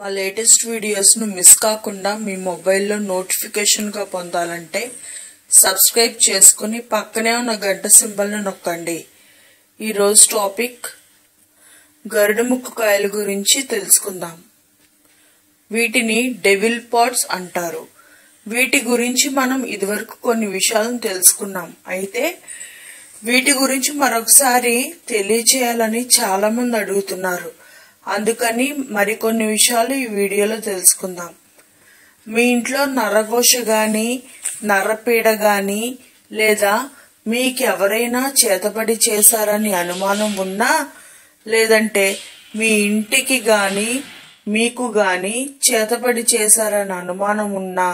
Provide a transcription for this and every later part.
మా latest వీడియోస్ను miss కాకుండా మీ మొబైల్లో నోటిఫికేషన్గా పొందాలంటే సబ్స్క్రైబ్ చేసుకుని పక్కనే ఉన్న గంట సింబల్ను నొక్కండి ఈరోజు టాపిక్ గరుడు ముక్కు కాయల గురించి తెలుసుకుందాం వీటిని డెవిల్ పాట్స్ అంటారు వీటి గురించి మనం ఇదివరకు కొన్ని విషయాలను తెలుసుకున్నాం అయితే వీటి గురించి మరొకసారి తెలియచేయాలని చాలా మంది అడుగుతున్నారు అందుకని మరికొన్ని విషయాలు ఈ వీడియోలో తెలుసుకుందాం మీ ఇంట్లో నరఘోష గాని నరపీడ గాని లేదా మీకెవరైనా చేతబడి చేశారని అనుమానం ఉన్నా లేదంటే మీ ఇంటికి గాని మీకు గాని చేతబడి చేశారని అనుమానం ఉన్నా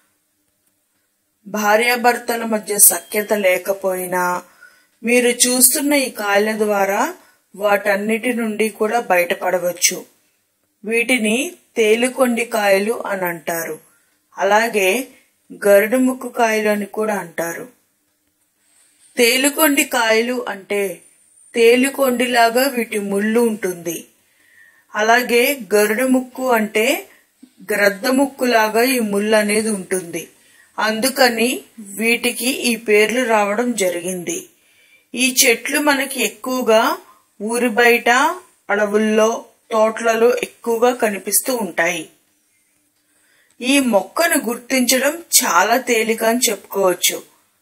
భార్యాభర్తల మధ్య సఖ్యత లేకపోయినా మీరు చూస్తున్న ఈ కాయల ద్వారా వాటన్నిటి నుండి కూడా బయటపడవచ్చు వీటిని తేలికొండి కాయలు అని అంటారు అలాగే గరుడు ముక్కు కాయలు అని కూడా అంటారు తేలికొండి కాయలు అంటే తేలికొండిలాగా వీటి ముళ్ళు ఉంటుంది అలాగే గరుడు ముక్కు అంటే గ్రద్ద ముక్కులాగా ఈ ముళ్ళు అనేది ఉంటుంది అందుకని వీటికి ఈ పేర్లు రావడం జరిగింది ఈ చెట్లు మనకి ఎక్కువగా ఊరి బయట అడవుల్లో తోటలలో ఎక్కువగా కనిపిస్తూ ఉంటాయి ఈ మొక్కను గుర్తించడం చాలా తేలిక అని చెప్పుకోవచ్చు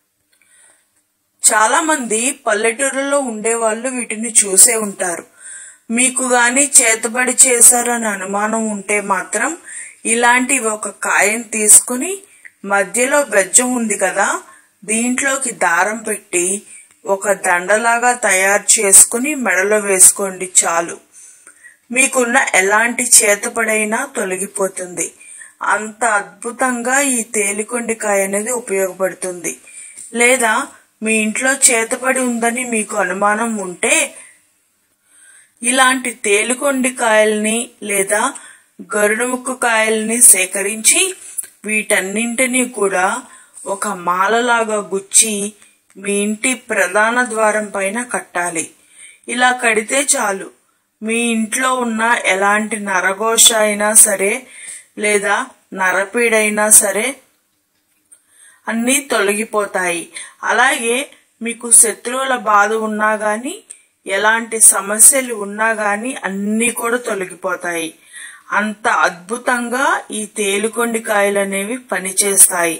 చాలా మంది పల్లెటూరులో ఉండేవాళ్ళు వీటిని చూసే ఉంటారు మీకు గాని చేతబడి చేశారని అనుమానం ఉంటే మాత్రం ఇలాంటి ఒక కాయను తీసుకుని మధ్యలో బెజ్జం ఉంది కదా దీంట్లోకి దారం పెట్టి ఒక దండలాగా తయారు చేసుకుని మెడలో వేసుకోండి చాలు మీకున్న ఎలాంటి చేతపడైనా తొలగిపోతుంది అంత అద్భుతంగా ఈ తేలికొండికాయ అనేది ఉపయోగపడుతుంది లేదా మీ ఇంట్లో చేతపడి ఉందని మీకు అనుమానం ఉంటే ఇలాంటి తేలికొండి కాయల్ని లేదా గరుడుముక్కు కాయల్ని సేకరించి వీటన్నింటినీ కూడా ఒక మాలలాగా గుచ్చి మీ ఇంటి ప్రధాన ద్వారం పైన కట్టాలి ఇలా కడితే చాలు మీ ఇంట్లో ఉన్న ఎలాంటి నరఘోష అయినా సరే లేదా నరపీడైనా సరే అన్నీ తొలగిపోతాయి అలాగే మీకు శత్రువుల బాధ ఉన్నా గాని ఎలాంటి సమస్యలు ఉన్నా గాని అన్నీ కూడా తొలగిపోతాయి అంత అద్భుతంగా ఈ తేలికొండి కాయలు అనేవి పనిచేస్తాయి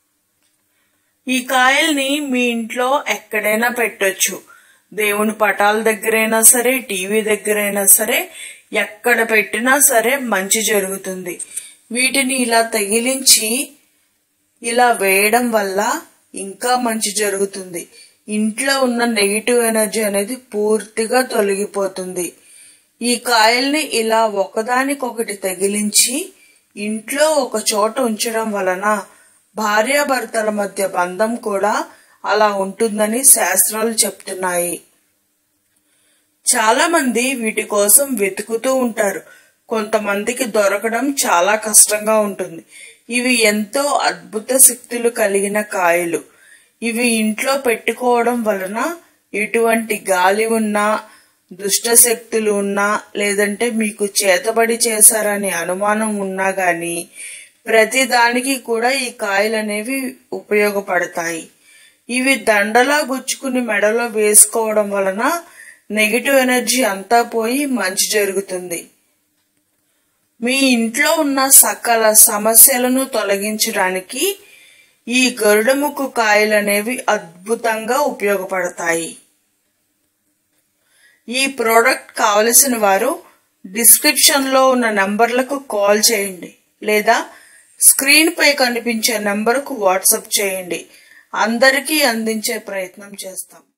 ఈ కాయల్ని మీ ఇంట్లో ఎక్కడైనా పెట్టొచ్చు దేవుని పటాల దగ్గరైనా సరే టీవీ దగ్గరైనా సరే ఎక్కడ పెట్టినా సరే మంచి జరుగుతుంది వీటిని ఇలా తగిలించి ఇలా వేయడం వల్ల ఇంకా మంచి జరుగుతుంది ఇంట్లో ఉన్న నెగిటివ్ ఎనర్జీ అనేది పూర్తిగా తొలగిపోతుంది ఈ కాయల్ని ఇలా ఒకదానికొకటి తగిలించి ఇంట్లో ఒక చోట ఉంచడం వలన భార్యాభర్తల మధ్య బంధం కూడా అలా ఉంటుందని శాస్త్రాలు చెప్తున్నాయి చాలా మంది వీటి కోసం వెతుకుతూ ఉంటారు కొంతమందికి దొరకడం చాలా కష్టంగా ఉంటుంది ఇవి ఎంతో అద్భుత శక్తులు కలిగిన కాయలు ఇవి ఇంట్లో పెట్టుకోవడం వలన ఎటువంటి గాలి ఉన్నా దుష్ట శక్తులు ఉన్నా లేదంటే మీకు చేతబడి చేశారని అనుమానం ఉన్నా గాని ప్రతి దానికి కూడా ఈ కాయలు అనేవి ఉపయోగపడతాయి ఇవి దండలా గుచ్చుకుని మెడలో వేసుకోవడం వలన నెగిటివ్ ఎనర్జీ అంతా పోయి మంచి జరుగుతుంది మీ ఇంట్లో ఉన్న సకల సమస్యలను తొలగించడానికి ఈ గరుడముక్కు కాయలు అనేవి అద్భుతంగా ఉపయోగపడతాయి ఈ ప్రోడక్ట్ కావలసిన వారు డిస్క్రిప్షన్ లో ఉన్న నంబర్లకు కాల్ చేయండి లేదా స్క్రీన్ పై కనిపించే నంబర్కు వాట్సాప్ చేయండి అందరికీ అందించే ప్రయత్నం చేస్తాం